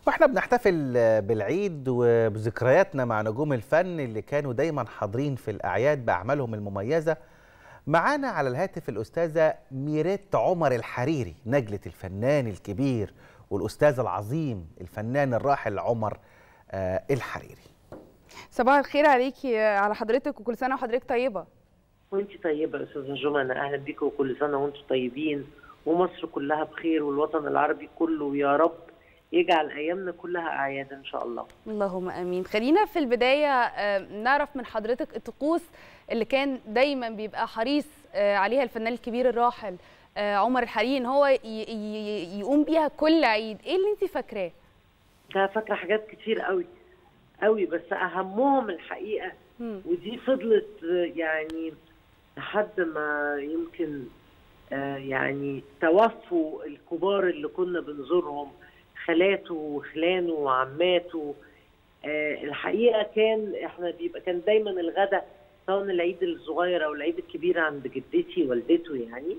واحنا بنحتفل بالعيد وبذكرياتنا مع نجوم الفن اللي كانوا دايما حاضرين في الاعياد باعمالهم المميزه معانا على الهاتف الاستاذه ميريت عمر الحريري نجله الفنان الكبير والاستاذ العظيم الفنان الراحل عمر آه الحريري صباح الخير عليكي على حضرتك وكل سنه وحضرتك طيبه وانت طيبه يا استاذه جمانه اهلا بيكم وكل سنه وانتم طيبين ومصر كلها بخير والوطن العربي كله يا رب يجعل ايامنا كلها اعياد ان شاء الله اللهم امين خلينا في البدايه نعرف من حضرتك الطقوس اللي كان دايما بيبقى حريص عليها الفنان الكبير الراحل عمر الحريري ان هو يقوم بيها كل عيد ايه اللي انت فاكراه ده فاكره حاجات كتير قوي قوي بس اهمهم الحقيقه مم. ودي فضلت يعني لحد ما يمكن آه يعني توفوا الكبار اللي كنا بنزورهم خالاته وخلانه وعماته آه الحقيقه كان احنا بيبقى كان دايما الغدا سواء العيد الصغير او العيد الكبير عند جدتي والدته يعني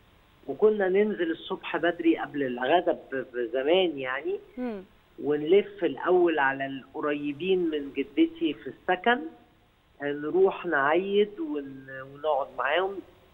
وكنا ننزل الصبح بدري قبل الغدا بزمان يعني مم. ونلف الاول على القريبين من جدتي في السكن نروح نعيد ون- ونقعد معاهم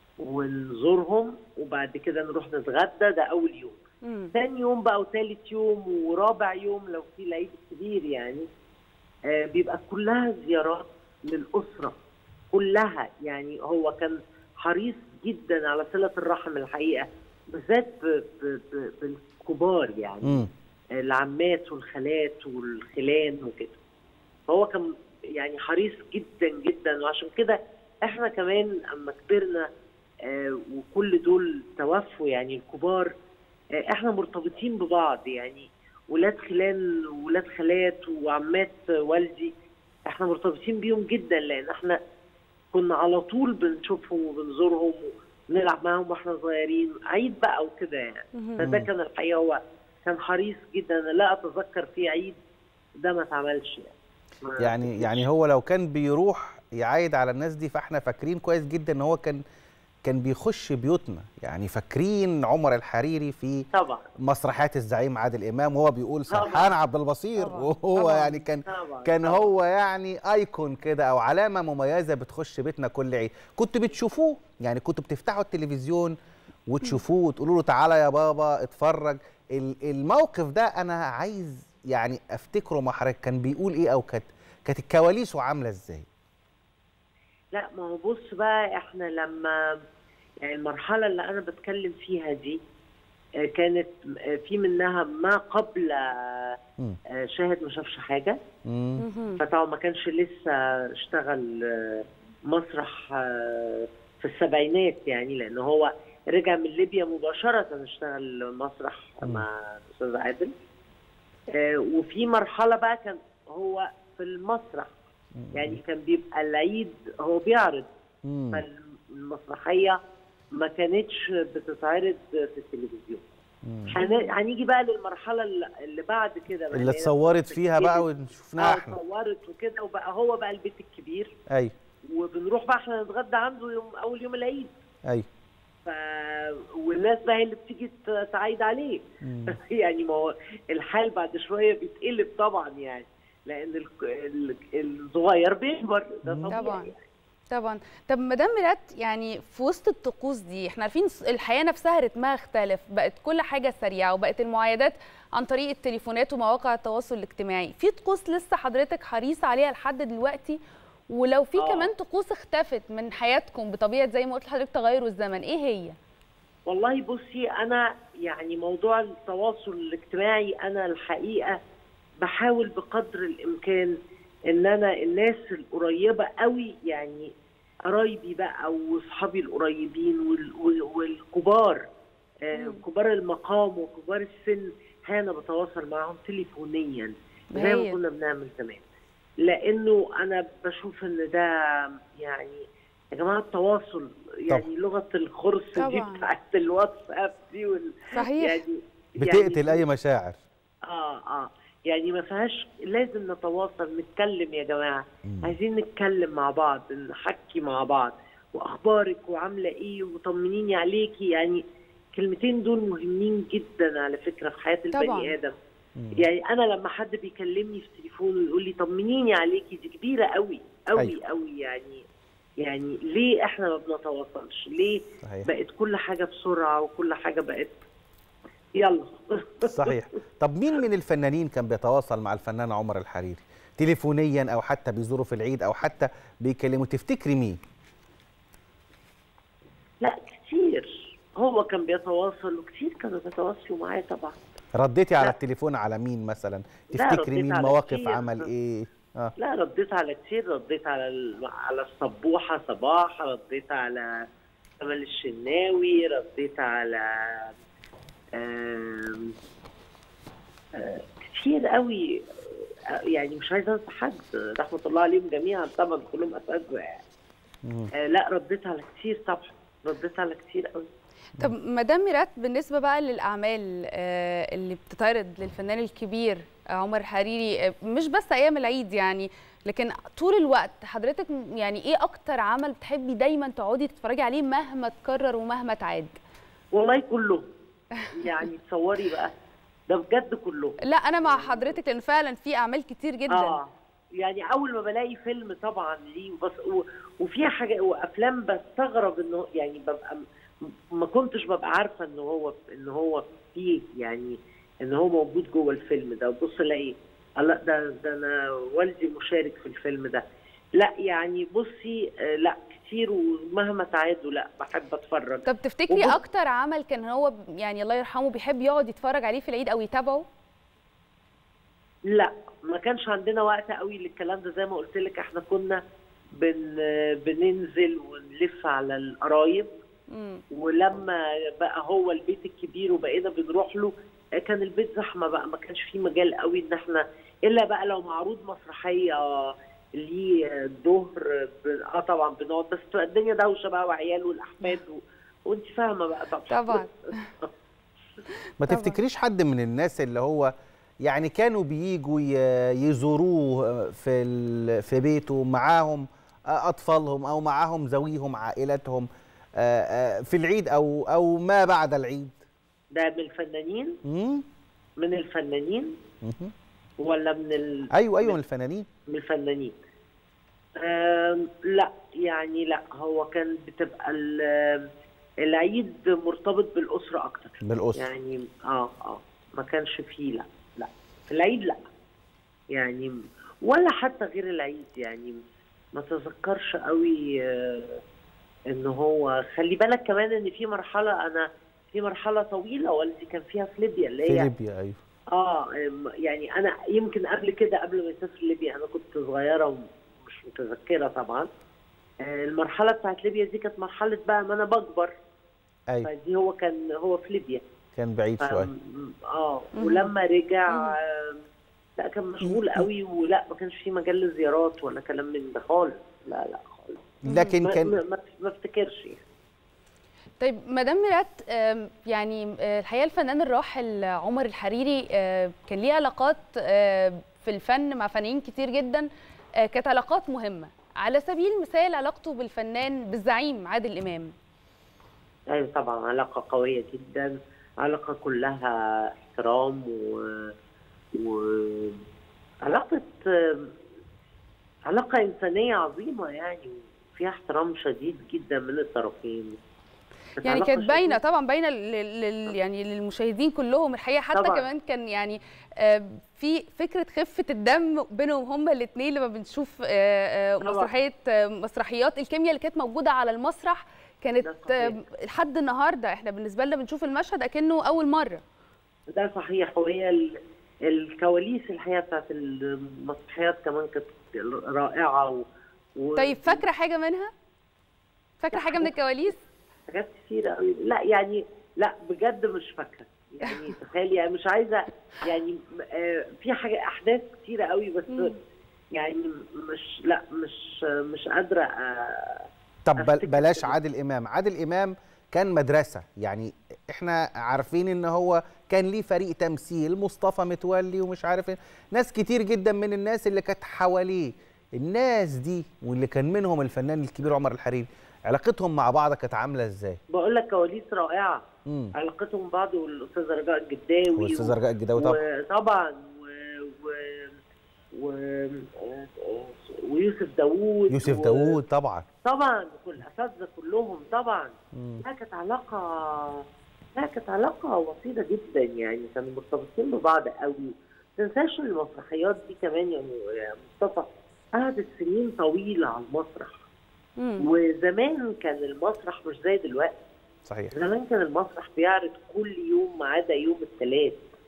ونزورهم وبعد كده نروح نتغدى ده اول يوم مم. ثاني يوم بقى وثالث يوم ورابع يوم لو في العيد الكبير يعني آه بيبقى كلها زيارات للأسرة كلها يعني هو كان حريص جدا على صلة الرحم الحقيقة بالذات ب- ب- ب- بالكبار يعني مم. العمات والخالات والخلان وكده فهو كان يعني حريص جدا جدا وعشان كده احنا كمان اما كبرنا آه وكل دول توفوا يعني الكبار آه احنا مرتبطين ببعض يعني ولاد خلان ولاد خالات وعمات والدي احنا مرتبطين بيهم جدا لان احنا كنا على طول بنشوفهم وبنزورهم ونلعب معاهم واحنا صغيرين عيد بقى وكده يعني مهم. فده كان الحقيقه هو كان حريص جدا أنا لا اتذكر في عيد ده ما اتعملش يعني ما- يعني يعني هو لو كان بيروح يعايد على الناس دي فاحنا فاكرين كويس جدا ان هو كان كان بيخش بيوتنا يعني فاكرين عمر الحريري في طبعا مسرحيات الزعيم عادل امام وهو بيقول طبعاً. سرحان عبد البصير طبعاً. وهو طبعاً. يعني كان طبعا كان طبعاً. هو يعني ايكون كده او علامه مميزه بتخش بيتنا كل عيد كنت بتشوفوه يعني كنتوا بتفتحوا التلفزيون وتشوفوه وتقولوا له تعالى يا بابا اتفرج ال- الموقف ده انا عايز يعني افتكره مع حضرتك كان بيقول ايه او كانت كانت الكواليس عامله ازاي لا ما هو بص بقى احنا لما يعني المرحله اللي انا بتكلم فيها دي آه، كانت آه، في منها ما قبل آه، مم. آه، شاهد ما شافش حاجه مم. مهم. فطبعا ما كانش لسه اشتغل آه، مسرح آه، في السبعينات يعني لان هو رجع من ليبيا مباشره اشتغل مسرح مم. مع الاستاذ عادل آه، وفي مرحله بقى كان هو في المسرح يعني كان بيبقى العيد هو بيعرض مم. فالمسرحيه ما كانتش بتتعرض في التلفزيون مم. هن- هنيجي بقى للمرحله اللي اللي بعد كده بقى اللي هي اتصورت فيها بقى وشفناها اه احنا اتصورت وكده وبقى هو بقى البيت الكبير ايوه وبنروح بقى احنا نتغدى عنده يوم اول يوم العيد ايوه ف... والناس بقى هي اللي بتيجي ت- تعايد عليه مم. يعني ما هو الحال بعد شويه بيتقلب طبعا يعني لان ال- ال- الصغير بيكبر ده مم. طبيعي طبعاً. يعني. طبعا طب مدام ميرات يعني في وسط الطقوس دي احنا عارفين الحياه نفسها رتمها اختلف بقت كل حاجه سريعه وبقت المعايدات عن طريق التليفونات ومواقع التواصل الاجتماعي في طقوس لسه حضرتك حريص عليها لحد دلوقتي ولو في آه. كمان طقوس اختفت من حياتكم بطبيعه زي ما قلت لحضرتك تغير الزمن ايه هي والله بصي انا يعني موضوع التواصل الاجتماعي انا الحقيقه بحاول بقدر الامكان ان انا الناس القريبه قوي يعني قرايبي بقى واصحابي القريبين وال- وال- والكبار آه، مم. كبار المقام وكبار السن انا بتواصل معاهم تليفونيا زي ما هايل. كنا بنعمل زمان لانه انا بشوف ان ده يعني يا جماعه التواصل يعني لغه الخرس دي طبعاً. بتاعت الواتساب دي وال صحيح يعني بتقتل يعني اي مشاعر اه اه يعني ما فيهاش لازم نتواصل نتكلم يا جماعه مم. عايزين نتكلم مع بعض نحكي مع بعض واخبارك وعامله ايه وطمنيني عليكي يعني الكلمتين دول مهمين جدا على فكره في حياه طبعاً. البني ادم يعني انا لما حد بيكلمني في تليفون ويقول لي طمنيني عليكي دي كبيره قوي قوي أيوة. قوي يعني يعني ليه احنا ما بنتواصلش ليه صحيح بقت كل حاجه بسرعه وكل حاجه بقت يلا صحيح طب مين من الفنانين كان بيتواصل مع الفنان عمر الحريري تليفونيا او حتى بيزوروا في العيد او حتى بيكلموا تفتكري مين لا كتير هو كان بيتواصل وكتير كانوا بيتواصلوا معايا طبعا رديتي على لا. التليفون على مين مثلا لا، تفتكري رديت مين على مواقف كتير. عمل ايه اه لا رديت على كتير رديت على ال- على الصبوحه صباح رديت على امل الشناوي رديت على آم، آه، كتير قوي آه، يعني مش عايزه انسى حد رحمه الله عليهم جميعا طبعا كلهم اساتذه يعني مم. آه، لا رديت على كتير طبعا رديت على كتير قوي طب مدام ميرات بالنسبه بقى للاعمال آه، اللي بتتعرض للفنان الكبير آه، عمر حريري آه، مش بس ايام العيد يعني لكن طول الوقت حضرتك م- يعني ايه اكتر عمل بتحبي دايما تقعدي تتفرجي عليه مهما تكرر ومهما تعاد والله كلهم يعني تصوري بقى ده بجد كلهم لا انا مع حضرتك لان فعلا في اعمال كتير جدا اه يعني اول ما بلاقي فيلم طبعا ليه وبس و- وفيها حاجه وافلام بستغرب انه يعني ببقى م- ما كنتش ببقى عارفه ان هو ان هو فيه يعني ان هو موجود جوه الفيلم ده وبص الاقي الله ده ده انا والدي مشارك في الفيلم ده لا يعني بصي آه، لا كتير ومهما تعادوا لا بحب اتفرج طب تفتكري وبص- اكتر عمل كان هو ب- يعني الله يرحمه بيحب يقعد يتفرج عليه في العيد او يتابعه لا ما كانش عندنا وقت قوي للكلام ده زي ما قلت لك احنا كنا بن بننزل ونلف على القرايب مم. ولما بقى هو البيت الكبير وبقينا بنروح له كان البيت زحمه بقى ما كانش فيه مجال قوي ان احنا الا بقى لو معروض مسرحيه ليه الظهر ب- اه طبعا بنقعد بس تبقى الدنيا دوشه بقى وعيال والاحفاد و... وانت فاهمه بقى طبعا طبعا ما طبعاً. تفتكريش حد من الناس اللي هو يعني كانوا بيجوا ي- يزوروه في ال- في بيته معاهم اطفالهم او معاهم ذويهم عائلتهم آه، آه، في العيد او او ما بعد العيد ده من الفنانين مم؟ من الفنانين مهم. ولا من ال... ايوه ايوه من الفنانين من الفنانين آم، لا يعني لا هو كان بتبقى ال- العيد مرتبط بالأسرة أكتر بالاسره يعني اه اه ما كانش فيه لا لا العيد لا يعني ولا حتى غير العيد يعني ما تذكرش قوي آه، ان هو خلي بالك كمان ان في مرحله انا في مرحله طويله والدي كان فيها في ليبيا اللي في هي ليبيا ايوه اه أم، يعني انا يمكن قبل كده قبل ما يسافر ليبيا انا كنت صغيره ومش متذكره طبعا آه، المرحله بتاعت ليبيا دي كانت مرحله بقى ما انا بكبر ايوه فدي هو كان هو في ليبيا كان بعيد ف- شويه م- اه مهم. ولما رجع مهم. آه، لا كان مشغول قوي ولا ما كانش في مجال للزيارات ولا كلام من ده خالص لا لا خالص لكن ما, كان ما, ما- ما افتكرش يعني. طيب مدام ميرات آم، يعني آه، الحقيقه الفنان الراحل عمر الحريري آه، كان ليه علاقات آه، في الفن مع فنانين كتير جدا آه، كانت علاقات مهمه على سبيل المثال علاقته بالفنان بالزعيم عادل امام ايوه طبعا علاقه قويه جدا علاقه كلها احترام و, و... علاقه علاقه انسانيه عظيمه يعني فيها احترام شديد جدا من الطرفين يعني علاقة كانت باينه شديدة. طبعا باينه لل- لل- يعني للمشاهدين كلهم الحقيقه حتى طبعاً. كمان كان يعني آه، في فكره خفه الدم بينهم هما الاثنين لما بنشوف آه، آه، طبعاً. مسرحيه آه، مسرحيات الكيمياء اللي كانت موجوده على المسرح كانت ده صحيح. آه، لحد النهارده احنا بالنسبه لنا بنشوف المشهد اكنه اول مره ده صحيح وهي ال... الكواليس الحقيقه بتاعت المسرحيات كمان كانت رائعه و... و... طيب فاكره حاجه منها فاكره حاجه من الكواليس حاجات كتيرة قوي لا يعني لا بجد مش فاكرة يعني تخيلي يعني مش عايزة يعني آه، في حاجة أحداث كتيرة قوي بس مم. يعني مش لا مش مش قادرة آه، طب بل أفتكر بلاش كده. عادل امام عادل امام كان مدرسه يعني احنا عارفين ان هو كان ليه فريق تمثيل مصطفى متولي ومش عارف ايه ناس كتير جدا من الناس اللي كانت حواليه الناس دي واللي كان منهم الفنان الكبير عمر الحريري علاقتهم مع بعض كانت عامله ازاي بقول لك كواليس رائعه امم علاقتهم بعض والاستاذه رجاء الجداوي والاستاذه رجاء الجداوي طبعا وطبعا و... و... و... ويوسف داوود يوسف و- داوود طبعا طبعا كل الاساتذه كلهم طبعا مم. لا كانت علاقه لا كانت علاقه وطيده جدا يعني كانوا مرتبطين ببعض قوي ما تنساش إن المسرحيات دي كمان يعني يا مصطفى قعدت سنين طويله على المسرح مم. وزمان كان المسرح مش زي دلوقتي صحيح زمان كان المسرح بيعرض كل يوم ما عدا يوم الثلاث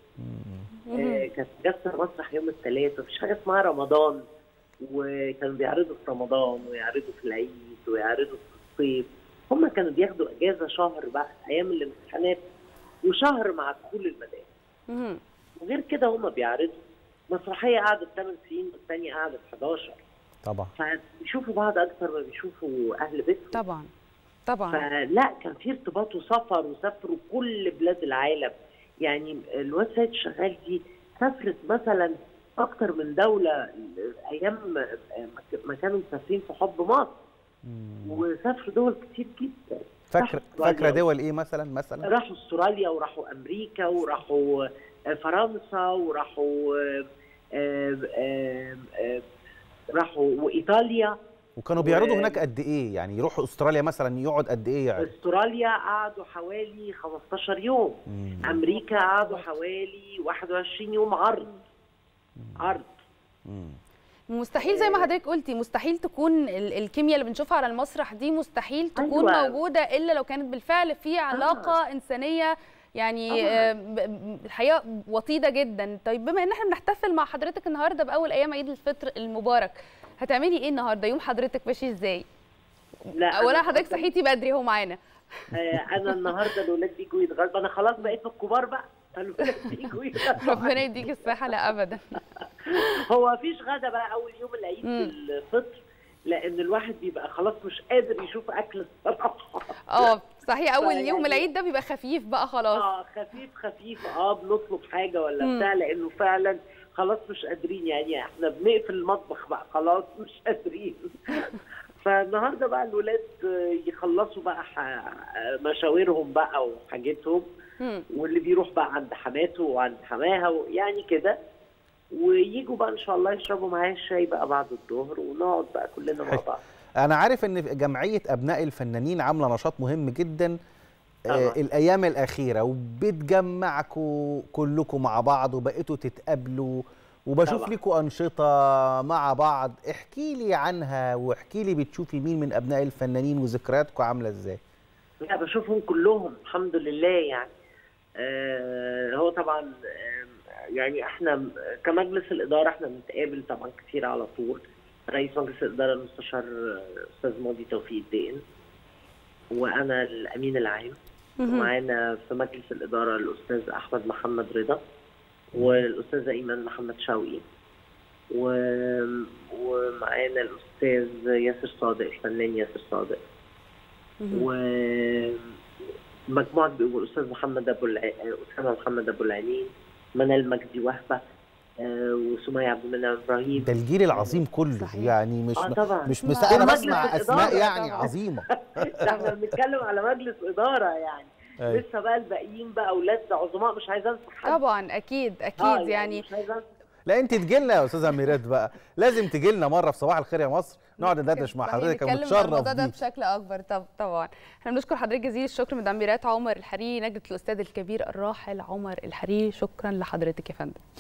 مم. آه، كانت جلسه المسرح يوم الثلاث مفيش حاجه اسمها رمضان وكانوا بيعرضوا في رمضان ويعرضوا في العيد ويعرضوا في الصيف هم كانوا بياخدوا اجازه شهر بقى ايام الامتحانات وشهر مع دخول المدارس مم. وغير كده هم بيعرضوا مسرحيه قعدت 8 سنين والثانيه قعدت 11 طبعا فبيشوفوا بعض اكتر ما بيشوفوا اهل بيتهم طبعا طبعا فلا كان في ارتباط وسفر وسافروا كل بلاد العالم يعني الواد سيد شغال دي سافرت مثلا اكتر من دوله ايام ما كانوا مسافرين في حب مصر مم. وسافروا دول كتير جدا فاكره راحوا فاكره استراليا. دول ايه مثلا مثلا راحوا استراليا وراحوا امريكا وراحوا فرنسا وراحوا آه، آه، آه، راحوا وايطاليا وكانوا بيعرضوا و- هناك قد ايه يعني يروحوا استراليا مثلا يقعد قد ايه يعني استراليا قعدوا حوالي 15 يوم مم. امريكا قعدوا حوالي 21 يوم عرض عرض مم. مستحيل زي ما حضرتك قلتي مستحيل تكون ال- الكيمياء اللي بنشوفها على المسرح دي مستحيل تكون أيوة. موجوده الا لو كانت بالفعل في علاقه انسانيه يعني طبعاً. آه، ب- ب- الحقيقه وطيده جدا طيب بما ان احنا بنحتفل مع حضرتك النهارده باول ايام عيد الفطر المبارك هتعملي ايه النهارده يوم حضرتك ماشي ازاي لا اولا أنا حضرتك النهاردة- صحيتي بدري اهو معانا آه، انا النهارده الاولاد بيجوا يتغدوا انا خلاص بقيت في الكبار بقى فالولاد بيجوا يتغدوا ربنا يديك الصحه لا ابدا هو مفيش غدا بقى اول يوم العيد مم. الفطر لان الواحد بيبقى خلاص مش قادر يشوف اكل الصراحه اه صحيح اول فيعني- يوم العيد ده بيبقى خفيف بقى خلاص اه خفيف خفيف اه بنطلب حاجه ولا مم. بتاع لانه فعلا خلاص مش قادرين يعني احنا بنقفل المطبخ بقى خلاص مش قادرين فالنهارده بقى الولاد آه، يخلصوا بقى ح- مشاويرهم بقى وحاجتهم مم. واللي بيروح بقى عند حماته وعند حماها يعني كده ويجوا بقى ان شاء الله يشربوا معايا الشاي بقى بعد الظهر ونقعد بقى كلنا مع حلو. بعض انا عارف ان في جمعيه ابناء الفنانين عامله نشاط مهم جدا آه طبعا. الايام الاخيره وبتجمعكم كلكم مع بعض وبقيتوا تتقابلوا وبشوف طبعا. لكم انشطه مع بعض احكي لي عنها واحكي لي بتشوفي مين من ابناء الفنانين وذكرياتكم عامله ازاي لا بشوفهم كلهم الحمد لله يعني آه هو طبعا آه يعني احنا كمجلس الاداره احنا بنتقابل طبعا كتير على طول رئيس مجلس الاداره المستشار آه، استاذ ماضي توفيق الدين وانا الامين العام مهم. ومعانا في مجلس الاداره الاستاذ احمد محمد رضا والاستاذه ايمان محمد شوقي و... ومعانا الاستاذ ياسر صادق الفنان ياسر صادق مهم. ومجموعة والأستاذ محمد أبو الع... أسامة محمد أبو العينين منال مجدي وهبة آه، وسمية عبد المنعم إبراهيم ده الجيل العظيم كله صحيح. يعني مش اه طبعا مش مع مس... انا مجلس بسمع اسماء الإدارة يعني طبعاً. عظيمه ده احنا بنتكلم على مجلس إدارة يعني أيوة. لسه بقى الباقيين بقى أولاد عظماء مش عايزة أنسى حد طبعا اكيد آه، اكيد يعني مش عايزة أنسى لا انت تجي لنا يا استاذه ميرات بقى لازم تجي لنا مره في صباح الخير يا مصر نقعد ندردش مع صحيح، حضرتك نتكلم عن ومتشرف الموضوع ده بيك بشكل اكبر طب طبعا احنا بنشكر حضرتك جزيل الشكر مدام ميرات عمر الحريري نجده الاستاذ الكبير الراحل عمر الحريري شكرا لحضرتك يا فندم